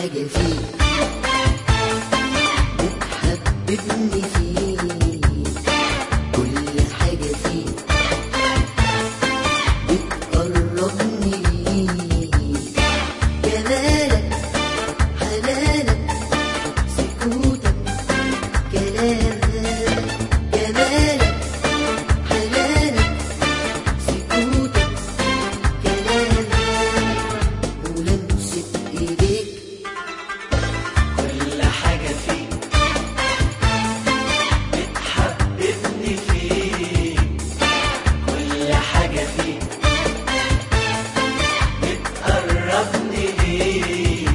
حاجة فيك بتحببني فيك كل حاجة فيك بتقربني ليك جمالك حنانك سكوتك كلامك جمالك حنانك سكوتك كلامك ولمسة ايديك كل حاجة فيك بتحببني فيك كل حاجة فيك بتقربني ليك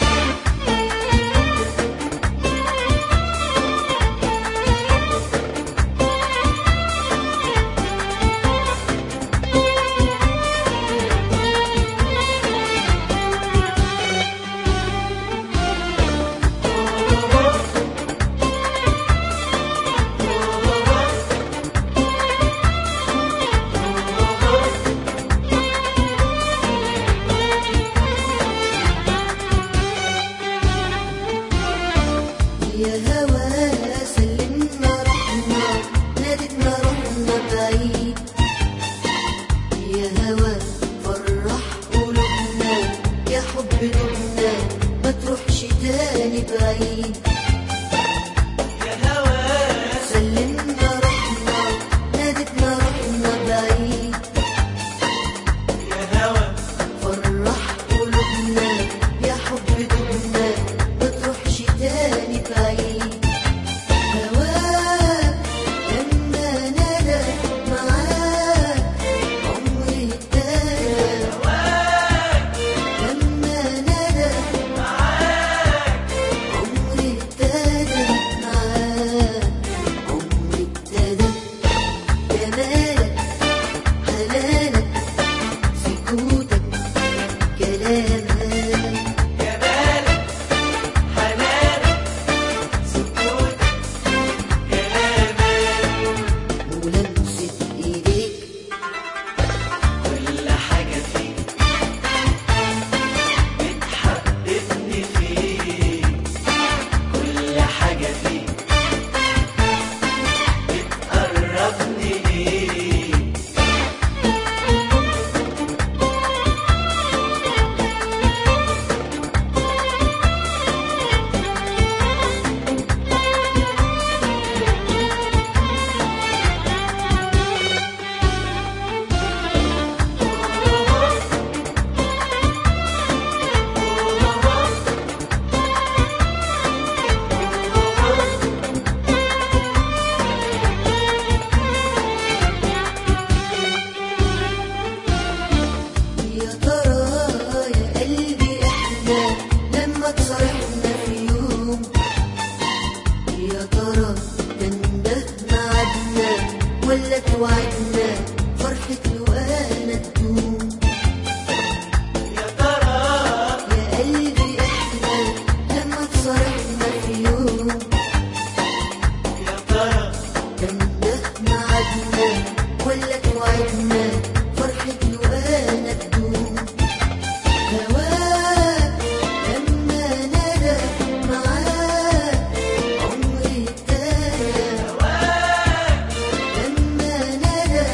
يا هوا سلمنا رحنا نادتنا رحنا بعيد يا هوا فرح قلوبنا يا حب قلوبنا ما تروحش تاني بعيد يا هوا سلمنا رحنا نادتنا رحنا بعيد يا هوا فرح قلوبنا يا حب قلوبنا ما تروحش تاني بعيد هواك لما نادى معاك عمري ابتدى لما نادى عمري ابتدى معاك عمري ابتدى جمالك حنانك سكوتك كلامك جمالك حنانك سكوتك كلامك ولمسة ايديك كل حاجة فيك بتحببني فيك كل حاجة فيك بتقربني ليك يا ترى يا قلبي احنا لما تصالحنا في يوم يا ترى تنده معادنا ولا توعدنا فرحة لقانا تدوم يا ترى يا قلبي احنا لما تصالحنا في يوم يا ترى تنده معادنا ولا توعدنا فرحة لقانا تدوم هواك لما نادى معاك عمري ابتدى لما نادى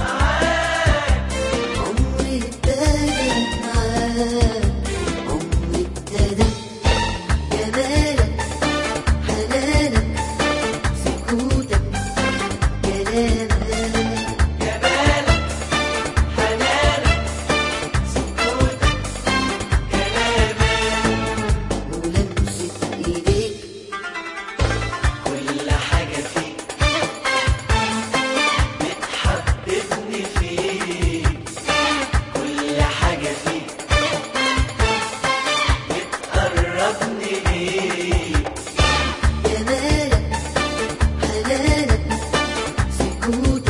عمري ابتدى معاك عمري ابتدى جمالك حنانك سكوتك كلامك جمالك حنانك سكوتك كلامك ولمسة ايديك كل حاجة فيك بتحببني فيك كل حاجة فيك بتقربني ليك جمالك حنانك سكوتك